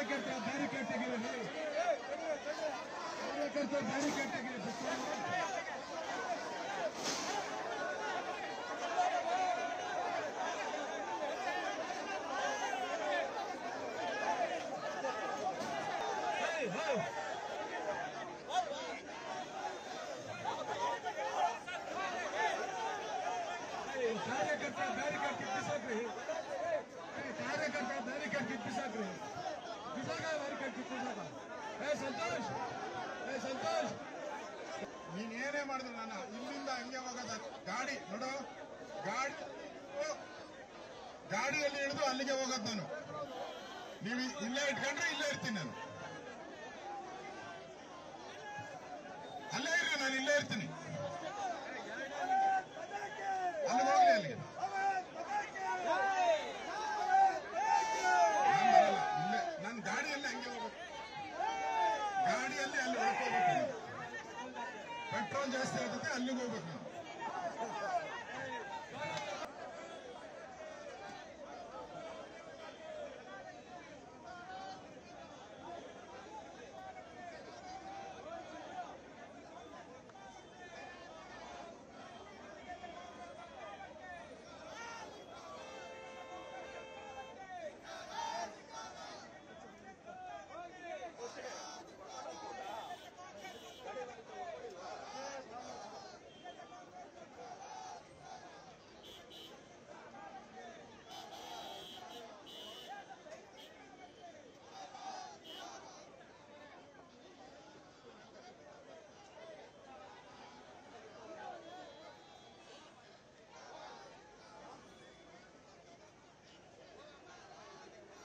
ಕಾರ್ಯಕರ್ತರ ಬ್ಯಾರಿಕೇಡ್ ತೆಗೆಯಿರಿ ಕಾರ್ಯಕರ್ತರ ಬ್ಯಾರಿಕೇಡ್ ತೆಗೆಯಿರಿ ಕಾರ್ಯಕರ್ತರ ಬ್ಯಾರಿಕೇಡ್ ಕಿತ್ತಿಸಾಕ್ರಿ ಕಾರ್ಯಕರ್ತರ ಬ್ಯಾರಿಕೇಡ್ ಕಿತ್ತಿಸಾಕ್ರಿ ಬಿಸಾಕ ಬ್ಯಾರಿಕೇಡ್ ಕಿತ್ತಿಸಾಕ ಏ ಸಂತೋಷ್ ಏ ಸಂತೋಷ್ ನೀನ್ ಏನೇ ಮಾಡಿದ್ರು ನನ್ನ ಇಲ್ಲಿಂದ ಹಂಗೆ ಹೋಗೋದ ಗಾಡಿ ನೋಡು ಗಾಡಿ ಗಾಡಿಯಲ್ಲಿ ಹಿಡಿದು ಅಲ್ಲಿಗೆ ಹೋಗೋದು ನಾನು ನೀವು ಇಲ್ಲೇ ಇಟ್ಕೊಂಡ್ರೆ ಇಲ್ಲೇ ಇರ್ತೀನಿ ನಾನು ಅಲ್ಲೇ ಇರ್ರಿ ನಾನು ಇಲ್ಲೇ ಇರ್ತೀನಿ ಅಲ್ಲಿಗೆ ಹೋಗ್ಲಿ ಅಲ್ಲಿಗೆ ನಾನ್ ಬರಲ್ಲ. ಇಲ್ಲೇ ನನ್ನ ಗಾಡಿಯಲ್ಲಿ ಹಂಗೆ ಹೋಗ್ಬೇಕು ಗಾಡಿಯಲ್ಲಿ ಅಲ್ಲಿ ಹೊರಟೋಗ್ಬೇಕು ನಾನು. ಪೆಟ್ರೋಲ್ ಜಾಸ್ತಿ ಆಗುತ್ತೆ ಅಲ್ಲಿಗೆ ಹೋಗ್ಬೇಕು ನಾನು